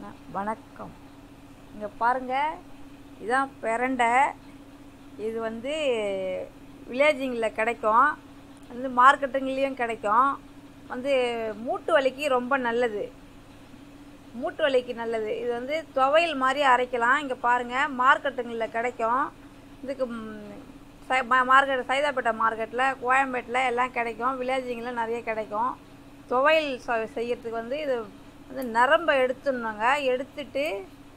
வ- வணக்கம் இங்கே பாருங்கள் இதான் பிரண்டை இது வந்து வில்லேஜிங்கில் கிடைக்கும் வந்து மார்க்கெட்டுங்கலேயும் கிடைக்கும் வந்து மூட்டு வலிக்கு ரொம்ப நல்லது மூட்டு வலிக்கு நல்லது இது வந்து துவையல் மாதிரி அரைக்கலாம் இங்கே பாருங்கள் மார்க்கெட்டுங்களில் கிடைக்கும் இதுக்கு ம், சை- மா- மார்க்கெட் சைதாப்பேட்டை மார்க்கெட்டில் கோயம்பேட்டில் எல்லாம் கிடைக்கும் வில்லேஜிங்கில் நிறைய கிடைக்கும் துவையல் செ- செய்யறதுக்கு வந்து இது வந்து நரம்பை எடுத்துடணுங்க எடுத்துட்டு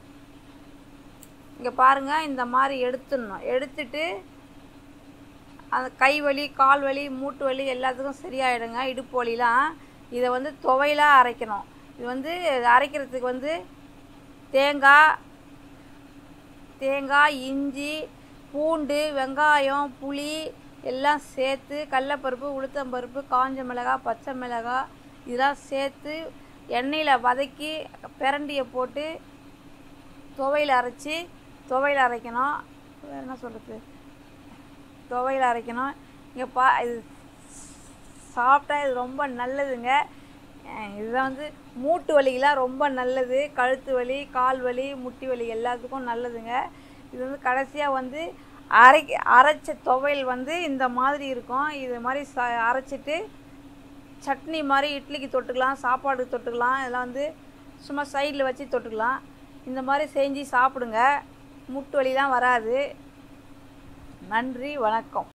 இங்கே பாருங்கள் இந்த மாதிரி எடுத்துடணும் எடுத்துட்டு அந்த கை வலி கால் வலி மூட்டு வலி எல்லாத்துக்கும் சரியாயிடுங்க இடுப்பு வலிலாம் இதை வந்து துவையலாக அரைக்கணும் இது வந்து அரைக்கிறதுக்கு வந்து தேங்காய் தேங்காய் இஞ்சி பூண்டு வெங்காயம் புளி எல்லாம் சேர்த்து கடலப்பருப்பு உளுத்தம்பருப்பு காஞ்ச மிளகாய் பச்சை மிளகாய் இதெல்லாம் சேர்த்து எண்ணெயில் வதக்கி பிரண்டியை போட்டு துவையில் அரைச்சி துவையில் அரைக்கணும் வேறு என்ன சொல்கிறது துவையில் அரைக்கணும் இங்கே பா இது சாப்பிட்டா இது ரொம்ப நல்லதுங்க அஹ் இதுதான் வந்து மூட்டு வலிக்கெலாம் ரொம்ப நல்லது கழுத்து வலி கால் வலி முட்டி வலி எல்லாத்துக்கும் நல்லதுங்க இது வந்து கடைசியாக வந்து அரைக்க அரைச்ச துவையல் வந்து இந்த மாதிரி இருக்கும் இது மாதிரி ச அரைச்சிட்டு சட்னி மாதிரி இட்லிக்கு தொட்டுக்கலாம் சாப்பாடுக்கு தொட்டுக்கலாம் இதெல்லாம் வந்து சும்மா சைடில் வச்சு தொட்டுக்கலாம் இந்த மாதிரி செஞ்சு சாப்பிடுங்க முட்டு வலிலாம் வராது நன்றி வணக்கம்